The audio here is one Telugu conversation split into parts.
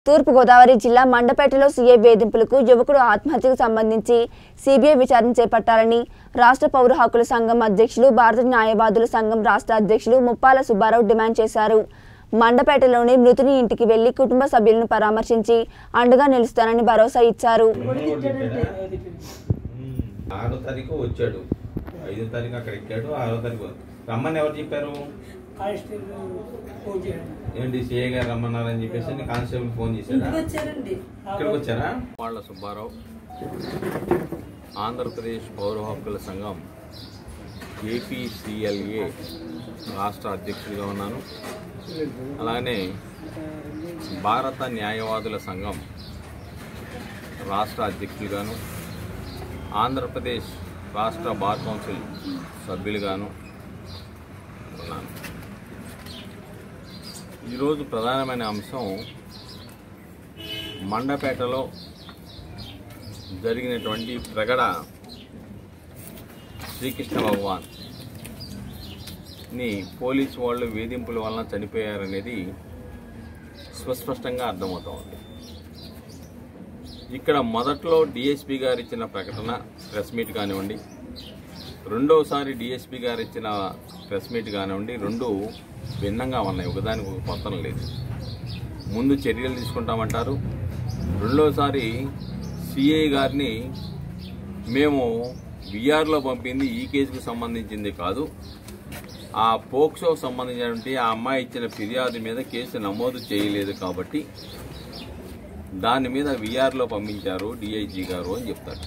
తూర్పుగోదావరి జిల్లా మండపేటలో సీఏ వేధింపులకు యువకుడు ఆత్మహత్యకు సంబంధించి సీబీఐ విచారణ చేపట్టాలని రాష్ట్ర పౌర హక్కుల సంఘం అధ్యక్షులు భారత న్యాయవాదుల సంఘం రాష్ట్ర అధ్యక్షులు ముప్పాల సుబ్బారావు డిమాండ్ చేశారు మండపేటలోని మృతుని ఇంటికి వెళ్లి కుటుంబ సభ్యులను పరామర్శించి అండగా నిలుస్తానని భరోసా ఇచ్చారు ఆరో తారీఖు వచ్చాడు ఐదో తారీఖు అక్కడ ఎక్కాడు ఆరో తారీఖు రమ్మని ఎవరు చెప్పారు కానిస్టేబుల్ ఫోన్ చేయండి ఏంటి సిఐ గారు రమ్మన్నారని చెప్పేసి నీ కానిస్టేబుల్ ఫోన్ చేశారా ఇంటికి వచ్చారండి ఇక్కడికి వచ్చారా వాళ్ళ సుబ్బారావు ఆంధ్రప్రదేశ్ పౌర హక్కుల సంఘం ఏపీసీఎల్ఏ రాష్ట్ర అధ్యక్షుడిగా ఉన్నాను అలానే భారత న్యాయవాదుల సంఘం రాష్ట్ర అధ్యక్షులుగాను ఆంధ్రప్రదేశ్ రాష్ట్ర బార్ కౌన్సిల్ సభ్యులుగాను ఉన్నాను ఈరోజు ప్రధానమైన అంశం మండపేటలో జరిగినటువంటి ప్రగడ శ్రీకృష్ణ భగవాన్ ని పోలీసు వాళ్ళు వేధింపుల వలన చనిపోయారనేది స్పష్టంగా అర్థమవుతోంది ఇక్కడ మొదట్లో డిఎస్పి గారు ఇచ్చిన ప్రకటన ప్రెస్ మీట్ కానివ్వండి రెండవసారి డిఎస్పి గారు ఇచ్చిన ప్రెస్ మీట్ కానివ్వండి రెండు భిన్నంగా ఉన్నాయి ఒకదానికి ఒక పొంతన లేదు ముందు చర్యలు తీసుకుంటామంటారు రెండోసారి సిఐ గారిని మేము విఆర్లో పంపింది ఈ కేసుకు సంబంధించింది కాదు ఆ పోక్సోకు సంబంధించినటువంటి ఆ అమ్మాయి ఇచ్చిన ఫిర్యాదు మీద కేసు నమోదు చేయలేదు కాబట్టి దాని మీద విఆర్లో పంపించారు డిఐజీ గారు అని చెప్తారు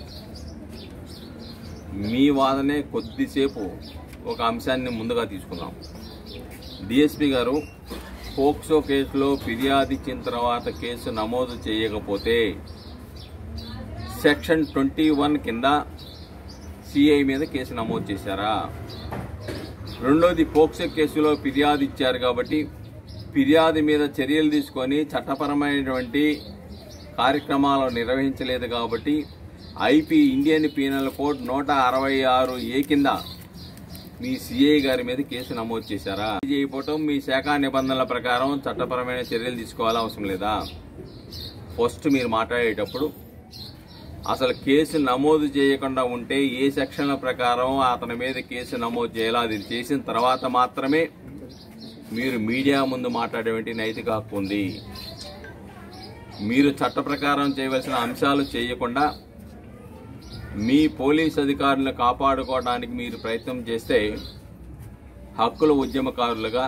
మీ వాదనే కొద్దిసేపు ఒక అంశాన్ని ముందుగా తీసుకుందాం డిఎస్పి గారు పోక్సో కేసులో ఫిర్యాదు ఇచ్చిన తర్వాత కేసు నమోదు చేయకపోతే సెక్షన్ ట్వంటీ వన్ కింద సిఐ మీద కేసు నమోదు చేశారా రెండోది పోక్సో కేసులో ఫిర్యాదు ఇచ్చారు కాబట్టి ఫిర్యాదు మీద చర్యలు తీసుకొని చట్టపరమైనటువంటి కార్యక్రమాలు నిర్వహించలేదు కాబట్టి ఐపీ ఇండియన్ పీనల్ కోడ్ నూట అరవై ఆరు ఏ కింద మీ సిఐ గారి మీద కేసు నమోదు చేశారా చేయకపోవటం మీ శాఖ నిబంధనల ప్రకారం చట్టపరమైన చర్యలు తీసుకోవాల్సిన అవసరం లేదా ఫస్ట్ మీరు మాట్లాడేటప్పుడు అసలు కేసు నమోదు చేయకుండా ఉంటే ఏ సెక్షన్ల ప్రకారం అతని మీద కేసు నమోదు చేయాలో అది చేసిన తర్వాత మాత్రమే మీరు మీడియా ముందు మాట్లాడేటువంటి నైతిక హక్కు ఉంది మీరు చట్ట ప్రకారం చేయవలసిన అంశాలు చేయకుండా మీ పోలీస్ అధికారులను కాపాడుకోవడానికి మీరు ప్రయత్నం చేస్తే హక్కుల ఉద్యమకారులుగా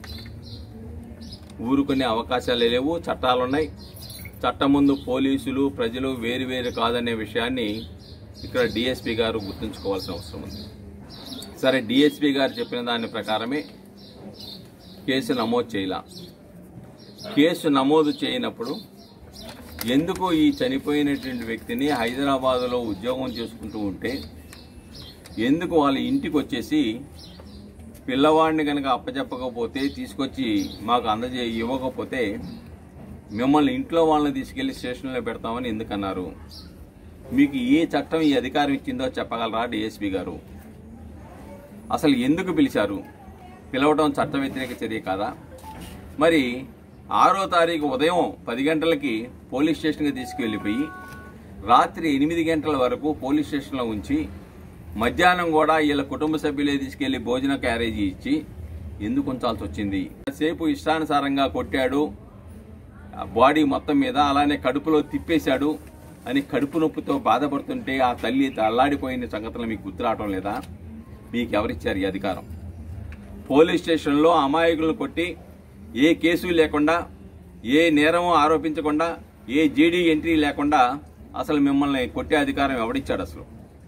ఊరుకునే అవకాశాలు లేవు చట్టాలున్నాయి చట్టం ముందు పోలీసులు ప్రజలు వేరువేరు కాదనే విషయాన్ని ఇక్కడ డిఎస్పి గారు గుర్తుంచుకోవాల్సిన అవసరం ఉంది సరే డిఎస్పి గారు చెప్పిన దాని ప్రకారమే కేసు నమోదు చేయాల కేసు నమోదు చేయనప్పుడు ఎందుకు ఈ చనిపోయినటువంటి వ్యక్తిని హైదరాబాదులో ఉద్యోగం చేసుకుంటూ ఉంటే ఎందుకు వాళ్ళ ఇంటికి వచ్చేసి పిల్లవాడిని కనుక అప్పచెప్పకపోతే తీసుకొచ్చి మాకు అందజే ఇవ్వకపోతే మిమ్మల్ని ఇంట్లో వాళ్ళని తీసుకెళ్లి స్టేషన్లో పెడతామని ఎందుకన్నారు మీకు ఏ చట్టం ఈ అధికారం ఇచ్చిందో చెప్పగలరా డిఎస్పీ గారు అసలు ఎందుకు పిలిచారు పిలవడం చట్ట వ్యతిరేక చర్య కాదా మరి ఆరో తారీఖు ఉదయం పది గంటలకి పోలీస్ స్టేషన్కి తీసుకువెళ్ళిపోయి రాత్రి ఎనిమిది గంటల వరకు పోలీస్ స్టేషన్లో ఉంచి మధ్యాహ్నం కూడా వీళ్ళ కుటుంబ సభ్యులే తీసుకెళ్లి భోజన క్యారేజీ ఇచ్చి ఎందుకు ఉంచాల్సి వచ్చింది సేపు ఇష్టానుసారంగా కొట్టాడు ఆ బాడీ మొత్తం మీద అలానే కడుపులో తిప్పేశాడు అని కడుపు నొప్పితో బాధపడుతుంటే ఆ తల్లి అల్లాడిపోయిన సంగతులు మీకు గుర్తురావటం లేదా మీకు ఎవరిచ్చారు ఈ అధికారం పోలీస్ స్టేషన్లో అమాయకులను కొట్టి ఏ కేసు లేకుండా ఏ నేరం ఆరోపించకుండా ఏ జీడీ ఎంట్రీ లేకుండా అసలు మిమ్మల్ని కొట్టే అధికారం ఎవడిచ్చాడు అసలు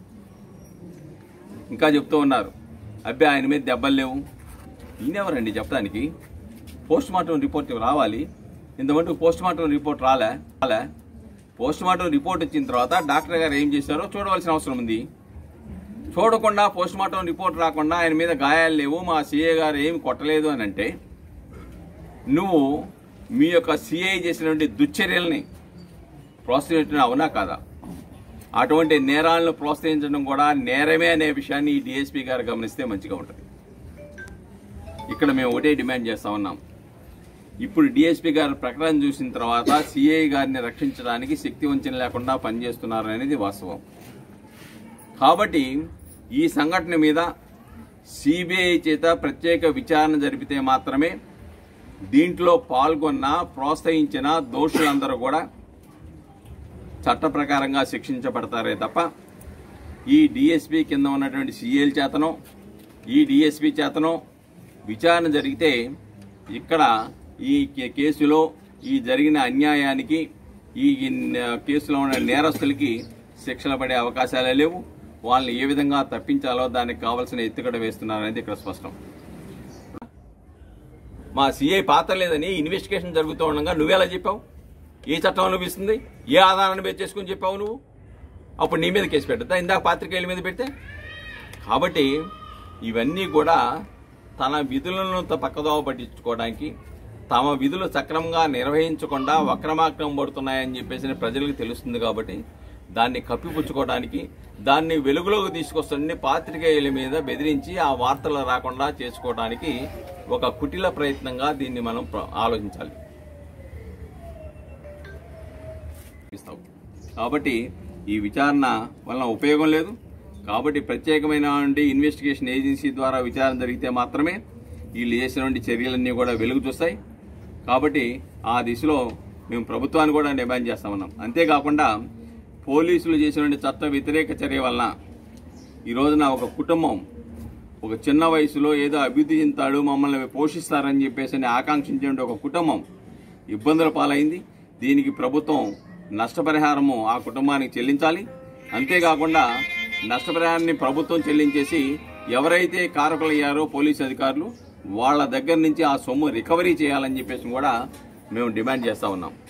ఇంకా చెప్తూ ఉన్నారు అబ్బాయి ఆయన మీద దెబ్బలు లేవు ఈయనెవరండి చెప్పడానికి పోస్ట్ మార్టం రిపోర్ట్ రావాలి ఇంతమంది పోస్ట్ మార్టం రిపోర్ట్ రాలే రాలే పోస్ట్ మార్టం రిపోర్ట్ వచ్చిన తర్వాత డాక్టర్ గారు ఏం చేశారో చూడవలసిన అవసరం ఉంది చూడకుండా పోస్ట్ మార్టం రిపోర్ట్ రాకుండా ఆయన మీద గాయాలు లేవు మా సీఏ గారు ఏమి కొట్టలేదు అని అంటే నువ్వు మీ యొక్క సిఐ చేసినటువంటి దుశ్చర్యల్ని ప్రోత్సహించడం అవునా కాదా అటువంటి నేరాలను ప్రోత్సహించడం కూడా నేరమే అనే విషయాన్ని ఈ డిఎస్పీ గారు గమనిస్తే మంచిగా ఉంటుంది ఇక్కడ మేము ఒకటే డిమాండ్ చేస్తా ఉన్నాం ఇప్పుడు డిఎస్పీ గారు ప్రకటన చూసిన తర్వాత సిఐ గారిని రక్షించడానికి శక్తి వంచన లేకుండా పనిచేస్తున్నారు అనేది వాస్తవం కాబట్టి ఈ సంఘటన మీద సిబిఐ చేత ప్రత్యేక విచారణ జరిపితే మాత్రమే దీంట్లో పాల్గొన్న ప్రోత్సహించిన దోషులందరూ కూడా చట్ట ప్రకారంగా శిక్షించబడతారే తప్ప ఈ డిఎస్పీ కింద ఉన్నటువంటి సిఎల్ చేతనో ఈ డిఎస్పీ చేతనో విచారణ జరిగితే ఇక్కడ ఈ కే- కేసులో ఈ జరిగిన అన్యాయానికి ఈ న- కేసులో ఉన్న నేరస్తులకి శిక్షలు పడే అవకాశాలే లేవు వాళ్ళని ఏ విధంగా తప్పించాలో దానికి కావాల్సిన ఎత్తుగడ వేస్తున్నారనేది ఇక్కడ స్పష్టం మా సిఐ పాత్ర లేదని ఇన్వెస్టిగేషన్ జరుగుతూ ఉండగా నువ్వెలా చెప్పావు ఏ చట్టం అనిపిస్తుంది ఏ ఆధారాన్ని బేస్ చేసుకుని చెప్పావు నువ్వు అప్పుడు నీ మీద కేసు పెట్టద్దా ఇందాక పాత్రికేయుల మీద పెడితే కాబట్టి ఇవన్నీ కూడా తన విధులను త- పక్కదోవ పట్టించుకోవడానికి తమ విధులు సక్రమంగా నిర్వహించకుండా వక్రమార్గం పడుతున్నాయని చెప్పేసి ప్రజలకు తెలుస్తుంది కాబట్టి దాన్ని కప్పిపుచ్చుకోవడానికి దాన్ని వెలుగులోకి తీసుకొస్తుంది పాత్రికేయుల మీద బెదిరించి ఆ వార్తలు రాకుండా చేసుకోవడానికి ఒక కుటిల ప్రయత్నంగా దీన్ని మనం ప్ర- ఆలోచించాలి ఇస్తాం. కాబట్టి ఈ విచారణ వలన ఉపయోగం లేదు కాబట్టి ప్రత్యేకమైన ఇన్వెస్టిగేషన్ ఏజెన్సీ ద్వారా విచారణ జరిగితే మాత్రమే వీళ్ళు చేసినటువంటి చర్యలన్నీ కూడా వెలుగు చూస్తాయి కాబట్టి ఆ దిశలో మేము ప్రభుత్వాన్ని కూడా డిమాండ్ చేస్తా ఉన్నాం అంతేకాకుండా పోలీసులు చేసినటువంటి చట్ట వ్యతిరేక చర్య వలన ఈ రోజున ఒక కుటుంబం ఒక చిన్న వయసులో ఏదో అభివృద్ధి చెందుతాడు మమ్మల్ని పోషిస్తారని చెప్పేసి అని ఆకాంక్షించే ఒక కుటుంబం ఇబ్బందుల పాలైంది దీనికి ప్రభుత్వం నష్టపరిహారము ఆ కుటుంబానికి చెల్లించాలి అంతేకాకుండా నష్టపరిహారాన్ని ప్రభుత్వం చెల్లించేసి ఎవరైతే కారకులయ్యారో పోలీసు అధికారులు వాళ్ళ దగ్గర నుంచి ఆ సొమ్ము రికవరీ చేయాలని చెప్పేసి కూడా మేము డిమాండ్ చేస్తా ఉన్నాం